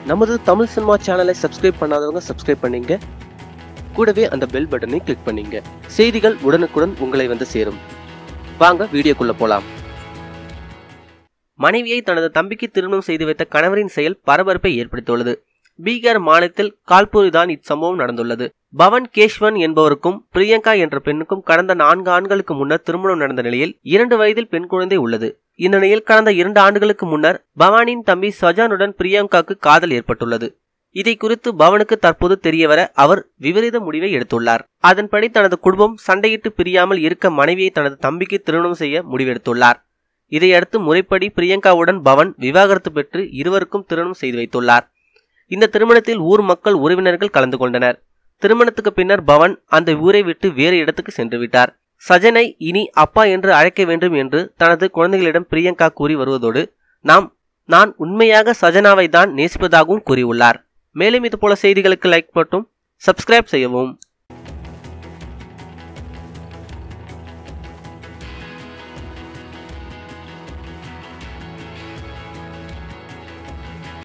நமது தமிழ் சினிமா சேனலை சப்ஸ்கிரைப் பண்ணாதவங்க சப்ஸ்கிரைப் பண்ணீங்க கூடவே அந்த பெல் பட்டனை கிளிக் பண்ணீங்க செய்திகள் உடனுக்குடன் உங்களை வந்து சேரும் வாங்க வீடியோக்குள்ள போலாம் மனைவியை தனது தம்பிக்கு திருமணம் செய்து வைத்த கணவரின் செயல் பரபரப்பை ஏற்படுத்தியுள்ளது பீகார் மாநிலத்தில் கால்பூரில் தான் இச்சம்பவம் நடந்துள்ளது பவன் கேஷ்வன் என்பவருக்கும் பிரியங்கா என்ற பெண்ணுக்கும் கடந்த நான்கு ஆண்டுகளுக்கு முன்னர் திருமணம் நடந்த நிலையில் இரண்டு வயதில் பெண் குழந்தை உள்ளது இந்த நிலையில் கடந்த இரண்டு ஆண்டுகளுக்கு முன்னர் பவானின் தம்பி சஜானுடன் பிரியங்காக்கு காதல் ஏற்பட்டுள்ளது இதை குறித்து பவனுக்கு தற்போது தெரியவர அவர் விபரீத முடிவை எடுத்துள்ளார் அதன்படி தனது குடும்பம் சண்டையிட்டு பிரியாமல் இருக்க மனைவியை தனது தம்பிக்கு திருமணம் செய்ய முடிவெடுத்துள்ளார் இதையடுத்து முறைப்படி பிரியங்காவுடன் பவன் விவாகரத்து பெற்று இருவருக்கும் திருமணம் செய்து வைத்துள்ளார் இந்த திருமணத்தில் ஊர் மக்கள் உறவினர்கள் கலந்து கொண்டனர் திருமணத்துக்கு பின்னர் பவன் அந்த ஊரை விட்டு வேறு இடத்துக்கு சென்று விட்டார் சஜனை இனி அப்பா என்று அழைக்க வேண்டும் என்று தனது குழந்தைகளிடம் பிரியங்கா கூறி வருவதோடு நாம் நான் உண்மையாக சஜனாவை தான் நேசிப்பதாகவும் கூறியுள்ளார் மேலும் இது போல செய்திகளுக்கு லைக் மற்றும் சப்ஸ்கிரைப் செய்யவும்